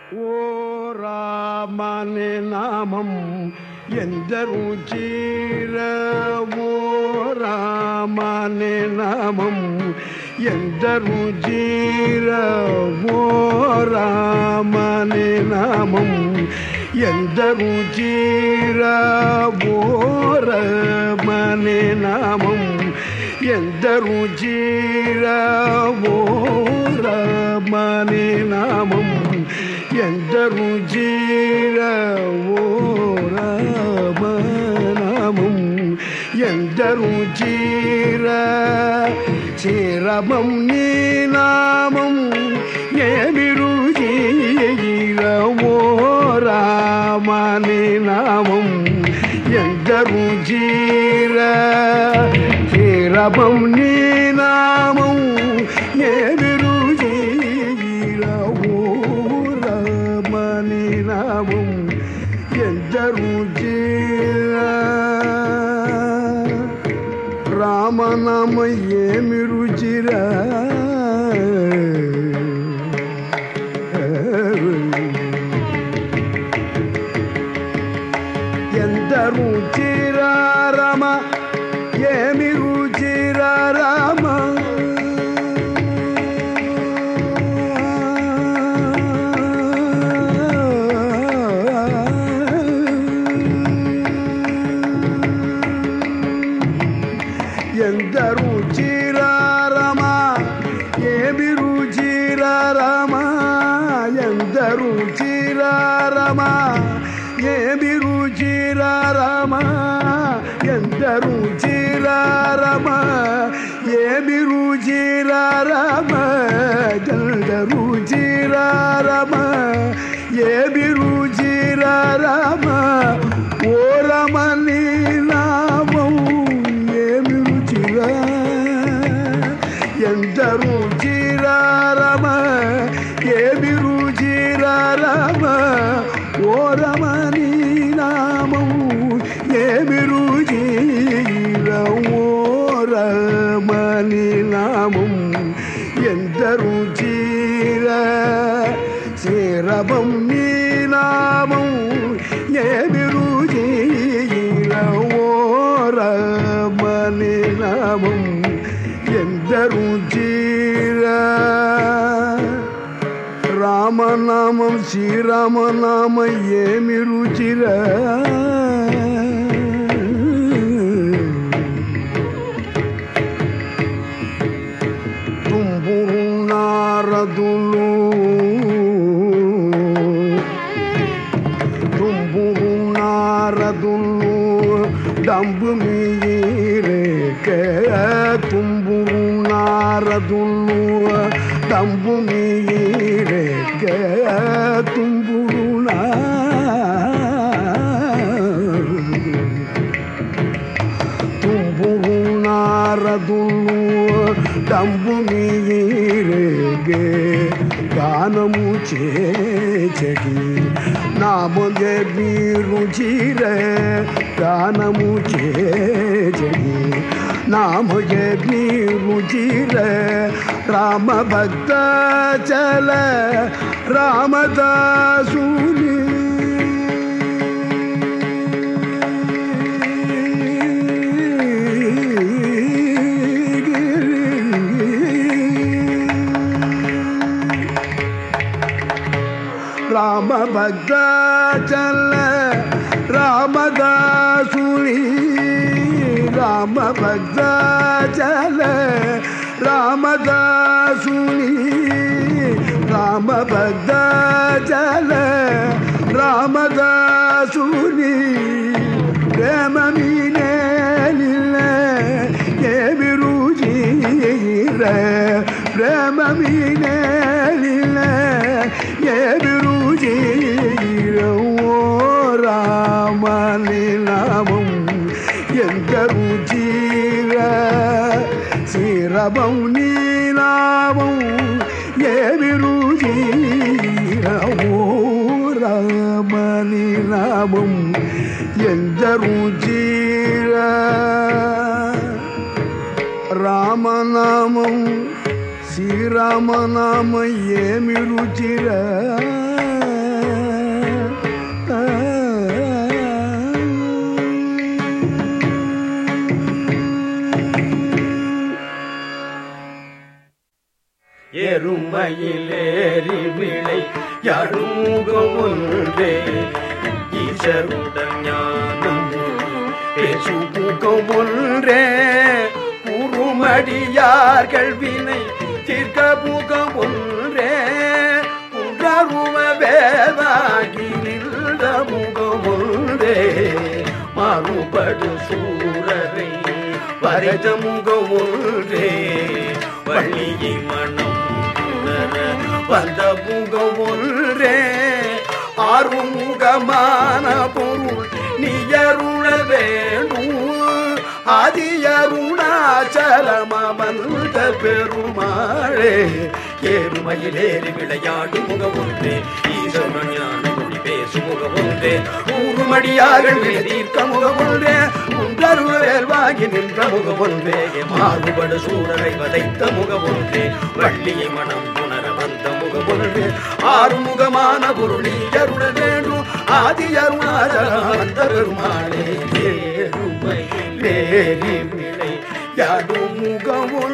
ఓ రామని నామం ఎందరు చీరవో రామని నామం ఎందరు చీరవో రామని నామం ఎందరు చీరవో రమని నామం ఎందరు చీరవో రమని నామం ఎందరు చీరవో రమనామం ఎందరు చీర చీరమం నీ నామం ఏమిరు చీరవో రామని నామం ఎందరు చీర చీరమం నీ నామం ఏమిరు చీరవో రామని నామం ఎందరు చీర రామనామ ఏమి రుచిరా ఎంత రుచిరా రమ ఏమి రుచిరా రామ ఎంత రుచిరా రమ ఏమి రుచిరా రమ ఎంత రుచిరా రమ ఏమి రుచిరా రమ ఎంత రుచిరా రమ ఏమి రుచిరా రమ ఎంత రుచిరా రమ ఏమి రుచిరా రమ ఓ రమణి నామం ఏమి రుచిరా ఎంత రుచిరా రమ ఏమి రుచిరా రమ ఓ రమణి నామం ఏమి రుచిరా ఓ రమణి నామం ఎంత రుచిరా శ్రీరవం నీ నామం ఏమి రుచిరా ఓ రమణి నామం ఎంత రుచిరా రామనామం శ్రీరామనామ ఏమి రుచిరా తుంబురు నారదులు తుంబురు నారదులు డంబు మీరేక తుంబురు నారదులు డంబు మీరేక తుంబురు నా తుంబురు నారదులు డంబు మీరేగే గానము చేచడి నామగే రుచిర గానము చేచడి నామగే రుచిర రామ భక్త చల రామదాసుని రామ భద్రాచల రామదాసుని రామ భద్రాచల రామదాసుని రామ భద్రాచల రామదాసుని ప్రేమ మీనేలిన ఏమి రుచిర ప్రేమ మీనేలిన ఏమి రుచిర ఓ రామని నామం ఎంత రుచిర శ్రీరమం నీ నామం ఏమి రుచిర ఓ రామని నామం ఎంత రుచిర రామనామం శ్రీరామనామ ఏమి రుచిరా எருமையிலேறி விளை யாழுமுகம் ஒன்றே ஈசருடன் ஞானம் பேசுமுகம் ஒன்றே குறுமடியார்கள் வினை தீர்க்க முகம் ஒன்றே குன்றருவ வேதாகி நின்ற முகம் ஒன்றே மாறுபடு சூரரை வரைத முகம் ஒன்றே வள்ளியை மனம் உணர வந்த முகம் ஒன்றே ஆறுமுகமான பொருள் நீயருள வேண்டும் ஆதியருணாச்சலமந்த பெருமாளே ஏறுமையிலேறி விளையாடு முகம் ஒன்றே ஈஸ்வரன் ஞான மொழி பேசு முகம் ஒன்றே ஊருமடியார்கள் தீர்க்க முகம் ஒன்றே உந்தருவேல் வாங்கி நின்ற முகம் ஒன்றே மாறுபடு சூரரை வதைத்த முகம் ஒன்றே வள்ளியை மனம் உணர வந்த முகம் ஒன்றே ஆறுமுகமான பொருளி அருள வேண்டும் ஆதி அருணாச்சலமந்த பெருமாளே ஏறுமை வேறி விளை யாடும் முகம்